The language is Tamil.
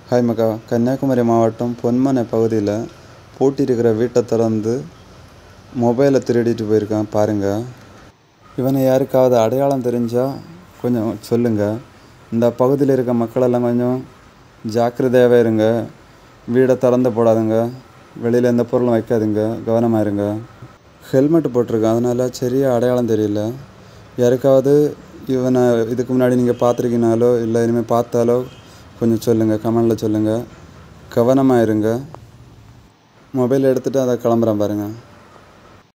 ஹாய் மக்கா கன்னியாகுமரி மாவட்டம் பொன்மனை பகுதியில் பூட்டியிருக்கிற வீட்டை திறந்து மொபைலை திருடிட்டு போயிருக்கான் பாருங்கள் இவனை யாருக்காவது அடையாளம் தெரிஞ்சால் கொஞ்சம் சொல்லுங்கள் இந்த பகுதியில் இருக்க மக்களெல்லாம் கொஞ்சம் ஜாக்கிரதையாகவே இருங்க வீடை திறந்து போடாதுங்க வெளியில் எந்த பொருளும் வைக்காதுங்க கவனமாக இருங்க ஹெல்மெட் போட்டிருக்கான் அதனால் சரியாக அடையாளம் தெரியல யாருக்காவது இவனை இதுக்கு முன்னாடி நீங்கள் பார்த்துருக்கீங்கனாலோ இல்லை இனிமேல் பார்த்தாலோ கொஞ்சம் சொல்லுங்கள் கமெண்டில் சொல்லுங்கள் கவனமாக இருங்க மொபைல் எடுத்துகிட்டு அதை கிளம்புறேன் பாருங்கள்